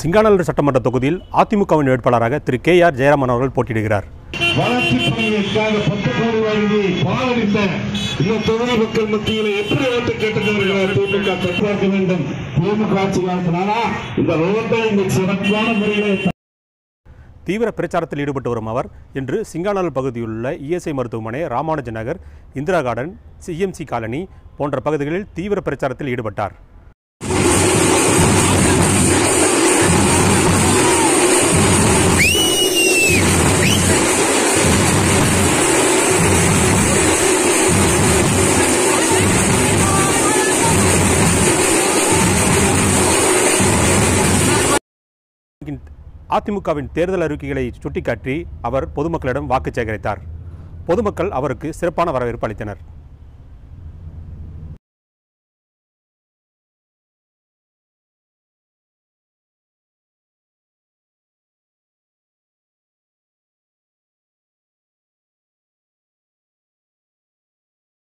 சிங்காநல்லூர் சட்டமன்ற தொகுதியில் அதிமுகவின் வேட்பாளராக திரு கே ஆர் ஜெயராமன் அவர்கள் போட்டியிடுகிறார் வளர்ச்சி பணிகளுக்காக பத்து கோடி வாங்கி பாலடித்த இந்த தொகுதி மக்கள் மத்தியில் எப்படி ஓட்டு கேட்டுக்கிறார்கள் திமுக தற்காக்க வேண்டும் திமுக ஆட்சி காலத்தினாலா இந்த ரோட்டை இந்த சிறப்பான முறையில் தீவிர பிரச்சாரத்தில் ஈடுபட்டு வரும் அவர் இன்று சிங்காநல்லூர் பகுதியிலுள்ள இஎஸ்ஐ மருத்துவமனை Ramanuja Nagar Indira garden CMC colony போன்ற பகுதிகளில் தீவிர பிரச்சாரத்தில் ஈடுபட்டார் அதிமுகவின் தேர்தல் அறிக்கைகளை சுட்டிக்காட்டி அவர் பொதுமக்களிடம் வாக்கு சேகரித்தார் பொதுமக்கள் அவருக்கு சிறப்பான வரவேற்பு அளித்தனர்